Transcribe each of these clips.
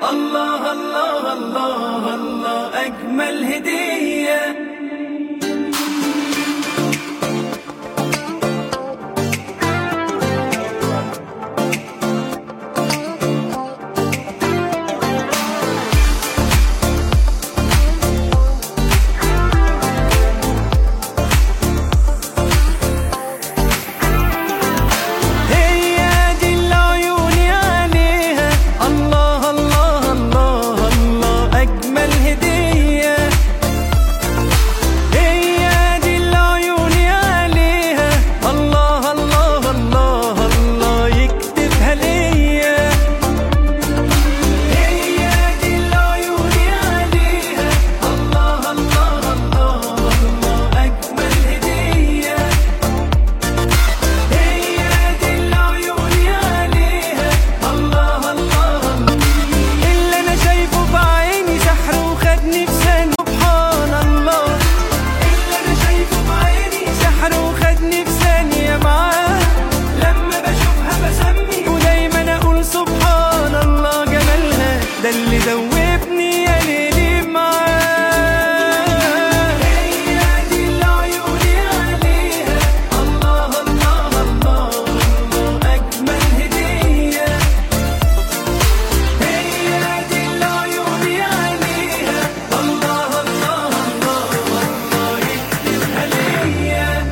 الله الله الله الله أجمل هدية هي دي اللي عيوني عليها الله الله الله الله أجمل هدية هي دي اللي عيوني عليها الله الله الله الله يكتبها ليا هي دي اللي عيوني عليها الله الله الله الله أجمل هدية هي دي اللي عيوني عليها الله الله اللي انا شايفه بعيني سحر وخدني في ثانية سبحان الله اللي انا شايفه بعيني سحر وخدني في ثانية معاه لما بشوفها بسمي ودايما اقول سبحان الله جمالها ده اللي دوبني يا ليلي معاه هي دي اللي عيوني عليها الله الله الله الله أجمل هدية هي دي اللي عيوني عليها الله الله الله الله يكتبها ليا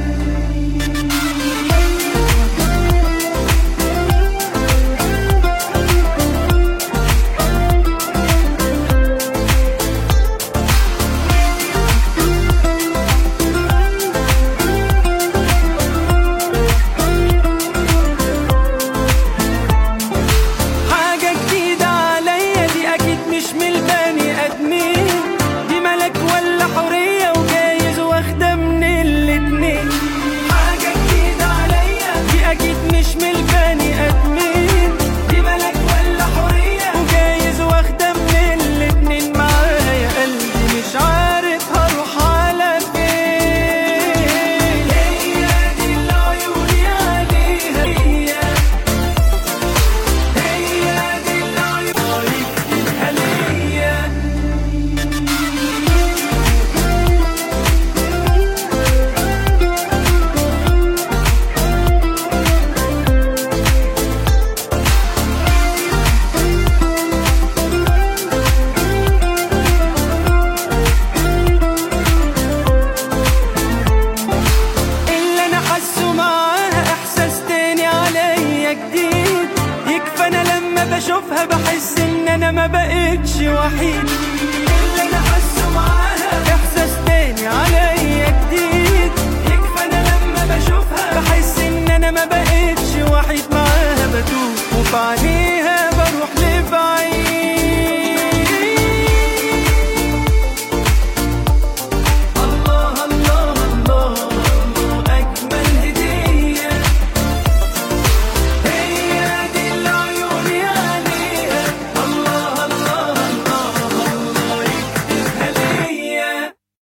حاجة جديدة عليا دي أكيد مش من البني آدمين دي ملك ولا حورية وجايز واخدة من الاتنين حاجة جديدة عليا دي أكيد مش من البني آدمين دي ملك ولا حورية وجايز واخدة من الاتنين معايا قلبي مش عارف هروح على فين هي دي اللي عيوني عليها هي هي دي اللي عيوني يكتبها ليا اللي انا حاسه معاها احساس تاني عليا جديد يكفى انا لما بشوفها بحس ان انا ما بقتش وحيد اللي انا حاسه معاها احساس تاني عليا